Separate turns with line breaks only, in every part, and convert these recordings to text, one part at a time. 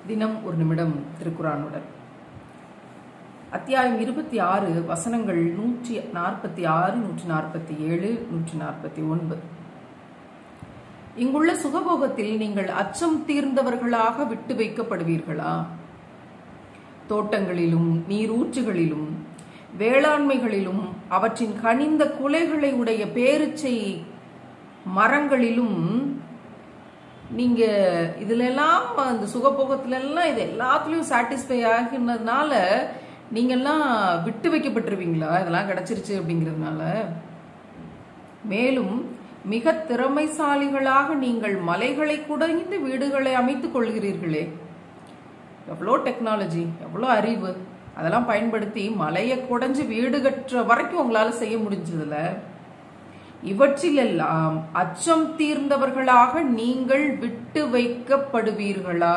தினம் ஒரு நிமிடம் திருக்குறானுடன் அத்தியாயம் இருபத்தி ஆறு வசனங்கள் நூற்றி நாற்பத்தி ஆறு நூற்றி நாற்பத்தி ஏழு நூற்றி நாற்பத்தி ஒன்பது இங்குள்ள சுகபோகத்தில் நீங்கள் அச்சம் தீர்ந்தவர்களாக விட்டு வைக்கப்படுவீர்களா தோட்டங்களிலும் நீரூற்றுகளிலும் வேளாண்மைகளிலும் அவற்றின் கனிந்த குலைகளை உடைய பேரிச்சை மரங்களிலும் நீங்க இதுல எல்லாம் அந்த சுகபோகத்துல எல்லாம் இது எல்லாத்துலயும் சாட்டிஸ்ஃபை ஆகினதுனால நீங்க எல்லாம் விட்டு வைக்கப்பட்டிருவீங்களா இதெல்லாம் கிடைச்சிருச்சு அப்படிங்கிறதுனால மேலும் மிக திறமைசாலிகளாக நீங்கள் மலைகளை குடைந்து வீடுகளை அமைத்துக் கொள்கிறீர்களே எவ்வளோ டெக்னாலஜி எவ்வளோ அறிவு அதெல்லாம் பயன்படுத்தி மலையை குடைஞ்சு வீடு கட்டுற வரைக்கும் உங்களால செய்ய முடிஞ்சதுல இவற்றிலெல்லாம் அச்சம் தீர்ந்தவர்களாக நீங்கள் விட்டு வைக்கப்படுவீர்களா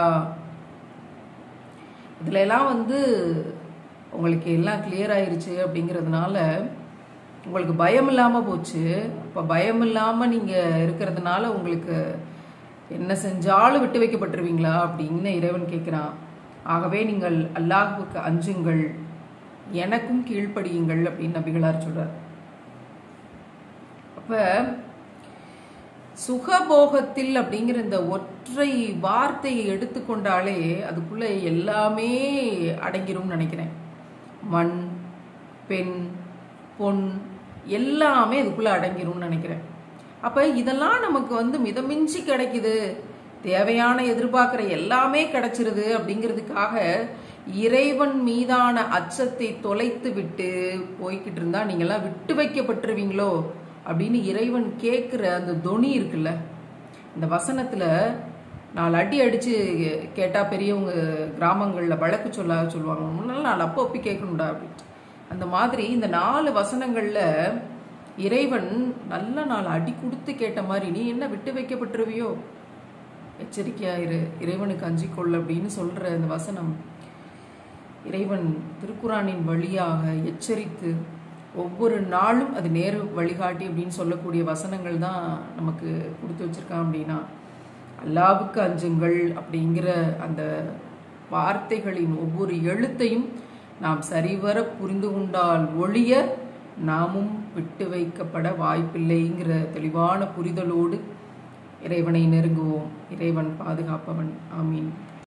இதுல எல்லாம் வந்து உங்களுக்கு எல்லாம் கிளியர் ஆயிருச்சு அப்படிங்கிறதுனால உங்களுக்கு பயம் இல்லாம போச்சு இப்ப பயம் இல்லாம நீங்க இருக்கிறதுனால உங்களுக்கு என்ன செஞ்சாலும் விட்டு வைக்கப்பட்டுருவீங்களா அப்படின்னு இறைவன் கேட்கிறான் ஆகவே நீங்கள் அல்லாஹுக்கு அஞ்சுங்கள் எனக்கும் கீழ்ப்படியுங்கள் அப்படின்னு நபிகளார் சொல்றார் அப்ப சுகபோகத்தில் அப்படிங்கிற இந்த ஒற்றை வார்த்தையை எடுத்துக்கொண்டாலே அதுக்குள்ள எல்லாமே அடங்கிரும் நினைக்கிறேன் மண் பெண் பொன் எல்லாமே இதுக்குள்ள அடங்கிரும்னு நினைக்கிறேன் அப்ப இதெல்லாம் நமக்கு வந்து மிதமிஞ்சி கிடைக்குது தேவையான எதிர்பார்க்கிற எல்லாமே கிடைச்சிருது அப்படிங்கிறதுக்காக இறைவன் மீதான அச்சத்தை தொலைத்து விட்டு போய்கிட்டு இருந்தா நீங்கெல்லாம் விட்டு வைக்கப்பட்டுருவீங்களோ அப்படின்னு இறைவன் கேட்குற அந்த தொனி இருக்குல்ல இந்த வசனத்துல நாலு அடி அடிச்சு கேட்டா பெரியவங்க கிராமங்கள்ல வழக்கு சொல்ல சொல்லுவாங்க முன்னால நாலு அப்போ ஒப்பி கேட்கணும்டா அப்படின்ட்டு அந்த மாதிரி இந்த நாலு வசனங்கள்ல இறைவன் நல்ல நாலு அடி கொடுத்து கேட்ட மாதிரி நீ என்ன விட்டு வைக்கப்பட்டுருவியோ எச்சரிக்கையாயிரு இறைவனுக்கு அஞ்சிக்கொள் அப்படின்னு சொல்ற இந்த வசனம் இறைவன் திருக்குறானின் வழியாக எச்சரித்து ஒவ்வொரு நாளும் அது நேரு வழிகாட்டி அப்படின்னு சொல்லக்கூடிய வசனங்கள் தான் நமக்கு கொடுத்து வச்சிருக்கான் அப்படின்னா அல்லாவுக்கு அஞ்சுங்கள் அப்படிங்கிற அந்த வார்த்தைகளின் ஒவ்வொரு எழுத்தையும் நாம் சரிவர புரிந்து கொண்டால் ஒழிய நாமும் விட்டு வைக்கப்பட வாய்ப்பில்லைங்கிற தெளிவான புரிதலோடு இறைவனை நெருங்குவோம் இறைவன் பாதுகாப்பவன் ஆமீன்